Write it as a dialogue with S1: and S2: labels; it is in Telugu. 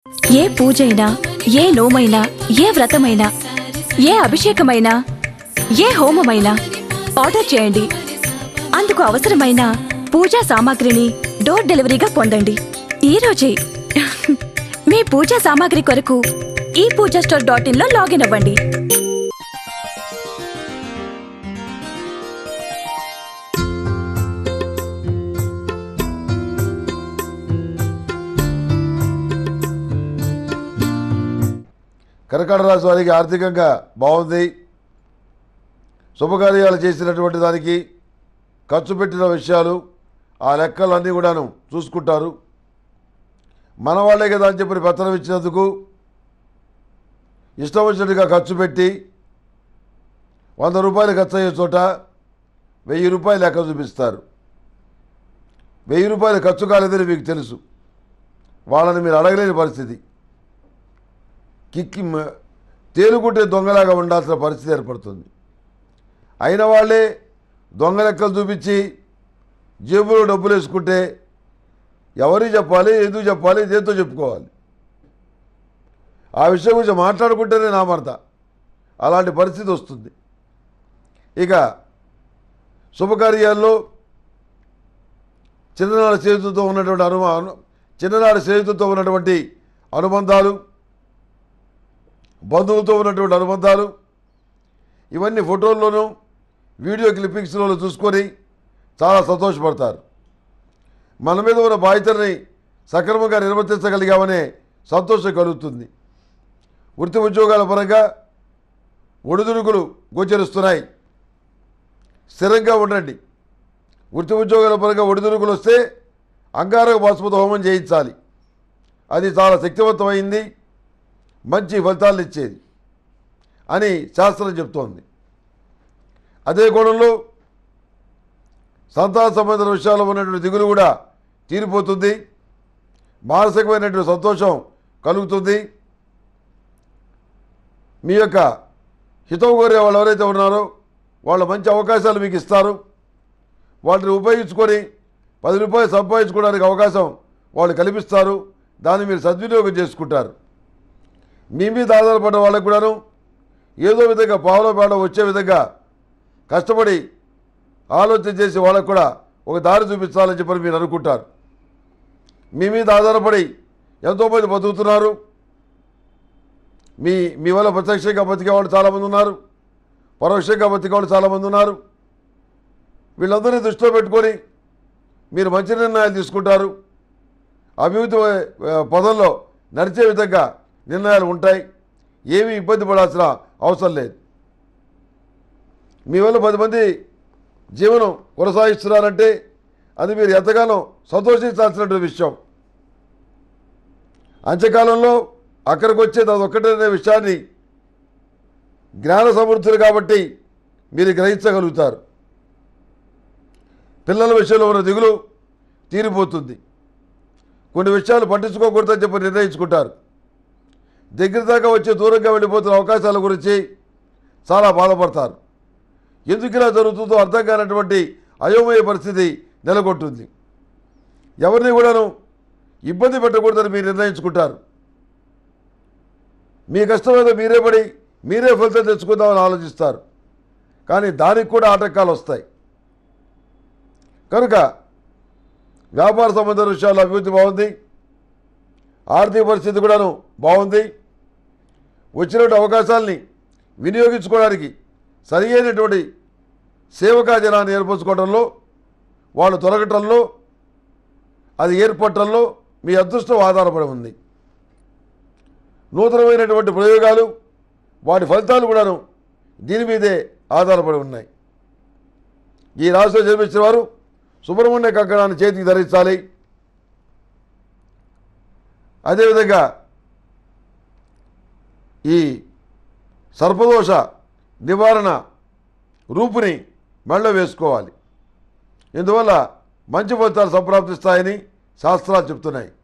S1: ఏ పూజైనా ఏ నోమైనా ఏ వ్రతమైనా ఏ అభిషేకమైనా ఏ హోమమైనా ఆర్డర్ చేయండి అందుకు అవసరమైన పూజా సామాగ్రిని డోర్ డెలివరీగా పొందండి ఈ రోజే మీ పూజా సామాగ్రి కొరకు ఈ పూజా స్టోర్ డాట్ ఇన్ లో లాగిన్ అవ్వండి
S2: కర్కాటక రాశి వారికి ఆర్థికంగా బాగుంది శుభకార్యాలు చేసినటువంటి దానికి ఖర్చు పెట్టిన విషయాలు ఆ లెక్కలన్నీ కూడాను చూసుకుంటారు మన వాళ్ళే కదా అని చెప్పి పెత్తనం ఇచ్చినందుకు ఇష్టం వచ్చినట్టుగా ఖర్చు పెట్టి వంద రూపాయలు ఖర్చు అయ్యే చోట వెయ్యి రూపాయలు లెక్క చూపిస్తారు వెయ్యి రూపాయలు ఖర్చు కాలేదని మీకు తెలుసు వాళ్ళని మీరు అడగలేని పరిస్థితి కిక్కి మ- తేలుకుంటే దొంగలాగా ఉండాల్సిన పరిస్థితి ఏర్పడుతుంది అయిన వాళ్ళే దొంగ లెక్కలు చూపించి జేబులో డబ్బులు వేసుకుంటే ఎవరికి చెప్పాలి ఎందుకు చెప్పాలి దేంతో చెప్పుకోవాలి ఆ విషయం గురించి మాట్లాడుకుంటేనే నామర్త అలాంటి పరిస్థితి వస్తుంది ఇక శుభకార్యాల్లో చిన్ననాడు స్నేహితులతో ఉన్నటువంటి అనుమానం చిన్ననాడు స్నేహితులతో ఉన్నటువంటి అనుబంధాలు బంధువులతో ఉన్నటువంటి అనుబంధాలు ఇవన్నీ ఫోటోల్లోనూ వీడియో క్లిప్పింగ్స్లో చూసుకొని చాలా సంతోషపడతారు మన మీద ఉన్న బాధ్యతల్ని సక్రమంగా నిర్వర్తించగలిగామనే సంతోషం కలుగుతుంది వృత్తి ఉద్యోగాల పరంగా ఒడిదుడుకులు గోచరిస్తున్నాయి స్థిరంగా ఉండండి వృత్తి ఉద్యోగాల పరంగా ఒడిదుడుకులు వస్తే అంగారక బాస్మత హోమం చేయించాలి అది చాలా శక్తివంతమైంది మంచి ఫలితాలను ఇచ్చేది అని శాస్త్రం చెప్తోంది అదే కోణంలో సంతాన సంబంధ విషయాల్లో ఉన్నటువంటి దిగులు కూడా తీరిపోతుంది మానసికమైనటువంటి సంతోషం కలుగుతుంది మీ యొక్క హితవు కోరే వాళ్ళు ఎవరైతే ఉన్నారో వాళ్ళ మంచి అవకాశాలు మీకు ఇస్తారు వాటిని ఉపయోగించుకొని పది రూపాయలు సంపాదించుకోవడానికి అవకాశం వాళ్ళు కల్పిస్తారు దాన్ని మీరు సద్వినియోగం చేసుకుంటారు మీ మీద ఆధారపడ్డ వాళ్ళకు కూడాను ఏదో విధంగా పావులో పేడ వచ్చే విధంగా కష్టపడి ఆలోచన చేసి వాళ్ళకు కూడా ఒక దారి చూపించాలని చెప్పని మీరు అనుకుంటారు మీ మీద ఆధారపడి ఎంతోమంది బతుకుతున్నారు మీ మీ వల్ల ప్రత్యక్షంగా బతికే వాళ్ళు చాలామంది ఉన్నారు పరోక్షంగా బతికే వాళ్ళు చాలామంది ఉన్నారు వీళ్ళందరినీ దృష్టిలో పెట్టుకొని మీరు మంచి నిర్ణయాలు తీసుకుంటారు అభివృద్ధి ఆ, పదంలో నడిచే విధంగా నిర్ణయాలు ఉంటాయి ఏమీ ఇబ్బంది పడాల్సిన అవసరం లేదు మీ వల్ల పది మంది జీవనం కొనసాగిస్తున్నారంటే అది మీరు ఎంతగానో సంతోషించాల్సినటువంటి విషయం అంత్యకాలంలో అక్కడికి వచ్చేది అదొక్కటే అనే విషయాన్ని జ్ఞాన సమృద్ధులు కాబట్టి మీరు గ్రహించగలుగుతారు పిల్లల విషయంలో ఉన్న దిగులు తీరిపోతుంది కొన్ని విషయాలు పట్టించుకోకూడదని చెప్పి నిర్ణయించుకుంటారు దగ్గర దాకా వచ్చే దూరంగా వెళ్ళిపోతున్న అవకాశాల గురించి చాలా బాధపడతారు ఎందుకు ఇలా జరుగుతుందో అర్థం కానటువంటి అయోమయ పరిస్థితి నెలకొంటుంది ఎవరిని కూడాను ఇబ్బంది పెట్టకూడదని మీరు నిర్ణయించుకుంటారు మీ కష్టం ఏదో మీరే పడి మీరే ఫలితం తెచ్చుకుందామని ఆలోచిస్తారు కానీ దానికి కూడా ఆటంకాలు వస్తాయి కనుక వ్యాపార సంబంధ విషయాల్లో అభివృద్ధి బాగుంది ఆర్థిక పరిస్థితి కూడాను బాగుంది వచ్చినటువంటి అవకాశాలని వినియోగించుకోవడానికి సరి అయినటువంటి సేవకా జనాన్ని ఏర్పరచుకోవడంలో వాళ్ళు తొలగటంలో అది ఏర్పడటంలో మీ అదృష్టం ఆధారపడి ఉంది నూతనమైనటువంటి ప్రయోగాలు వాటి ఫలితాలు కూడాను దీని మీదే ఆధారపడి ఉన్నాయి ఈ రాశిలో జన్మించిన వారు సుబ్రహ్మణ్య కంకణాన్ని చేతికి ధరించాలి అదేవిధంగా ఈ సర్పదోష నివారణ రూపుని మెళ్ళ వేసుకోవాలి ఇందువల్ల మంచి ఫలితాలు సంప్రాప్తిస్తాయని శాస్త్రాలు చెప్తున్నాయి